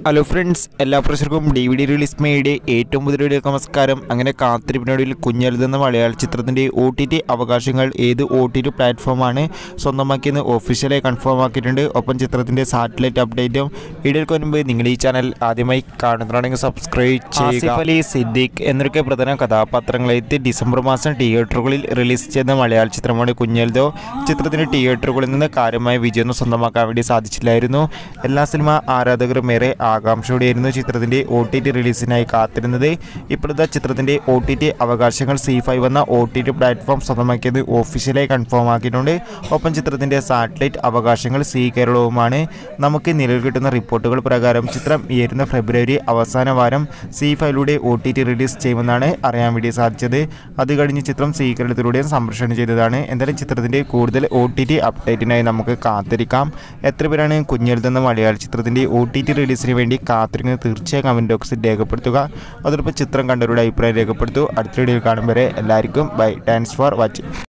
hello friends എല്ലാ പ്രേക്ഷകർക്കും D V D release മേയുടെ ഏറ്റവും പുതിയ നമസ്കാരം അങ്ങനെ കാത്തിരിപ്പിനൊടുവിൽ കുഞ്ഞെഴുതുന്ന മലയാള ചിത്രത്തിൻ്റെ ഒ ടി ടി അവകാശങ്ങൾ ഏത് ഒ ടി ടി പ്ലാറ്റ്ഫോമാണ് സ്വന്തമാക്കിയെന്ന് ഒഫീഷ്യലായി കൺഫേം ആക്കിയിട്ടുണ്ട് ഒപ്പം ചിത്രത്തിൻ്റെ സാറ്റലൈറ്റ് അപ്ഡേറ്റും വീഡിയോയ്ക്ക് മുൻപ് നിങ്ങൾ ഈ ചാനൽ ആദ്യമായി കാണുന്നതാണെങ്കിൽ സബ്സ്ക്രൈബ് ചെയ്യുക ആസിഫ് അലി സിദ്ദിഖ് എന്നൊക്കെ പ്രധാന കഥാപാത്രങ്ങളെത്തി ഡിസംബർ മാസം തിയേറ്ററുകളിൽ റിലീസ് ചെയ്ത മലയാള ചിത്രമാണ് കുഞ്ഞെഴുതോ ചിത്രത്തിന് തിയേറ്ററുകളിൽ നിന്ന് കാര്യമായ വിജയം സ്വന്തമാക്കാൻ വേണ്ടി സാധിച്ചില്ലായിരുന്നു എല്ലാ സിനിമ ആരാധകരും ഏറെ ആകാംക്ഷയോടെയായിരുന്നു ചിത്രത്തിൻ്റെ ഒ ടി ടി റിലീസിനായി കാത്തിരുന്നത് ഇപ്പോഴത്തെ ചിത്രത്തിൻ്റെ ഒ ടി ടി അവകാശങ്ങൾ സി ഫൈവ് എന്ന ഒ ടി ടി പ്ലാറ്റ്ഫോം സ്വന്തമാക്കിയത് ഒഫീഷ്യലായി കൺഫേം ആക്കിയിട്ടുണ്ട് ഒപ്പം ചിത്രത്തിൻ്റെ സാറ്റലൈറ്റ് അവകാശങ്ങൾ സി കേരളവുമാണ് നമുക്ക് നിലവിൽ കിട്ടുന്ന റിപ്പോർട്ടുകൾ പ്രകാരം ചിത്രം ഈ വരുന്ന ഫെബ്രുവരി അവസാന വാരം സി ഫൈവിലൂടെ ഒ ടി ടി റിലീസ് ചെയ്യുമെന്നാണ് അറിയാൻ വേണ്ടി സാധിച്ചത് അത് കഴിഞ്ഞ് ചിത്രം സി കേരളത്തിലൂടെയും സംപ്രേഷണം ചെയ്തതാണ് എന്തായാലും ചിത്രത്തിൻ്റെ കൂടുതൽ ഒ ടി ടി അപ്ഡേറ്റിനായി നമുക്ക് കാത്തിരിക്കാം എത്ര പേരാണ് കുഞ്ഞെഴുതുന്ന മലയാള ചിത്രത്തിൻ്റെ ഒ ടി ടി റിലീസിന് വേണ്ടി കാത്തിരിക്കുന്നത് തീർച്ചയായും കമൻറ്റ് ബോക്സിൽ രേഖപ്പെടുത്തുക അതോടൊപ്പം ചിത്രം കണ്ടവരുടെ അഭിപ്രായം രേഖപ്പെടുത്തൂ അടുത്ത വീഡിയോയിൽ കാണും വരെ എല്ലാവർക്കും ബൈ താങ്ക്സ് ഫോർ വാച്ചിങ്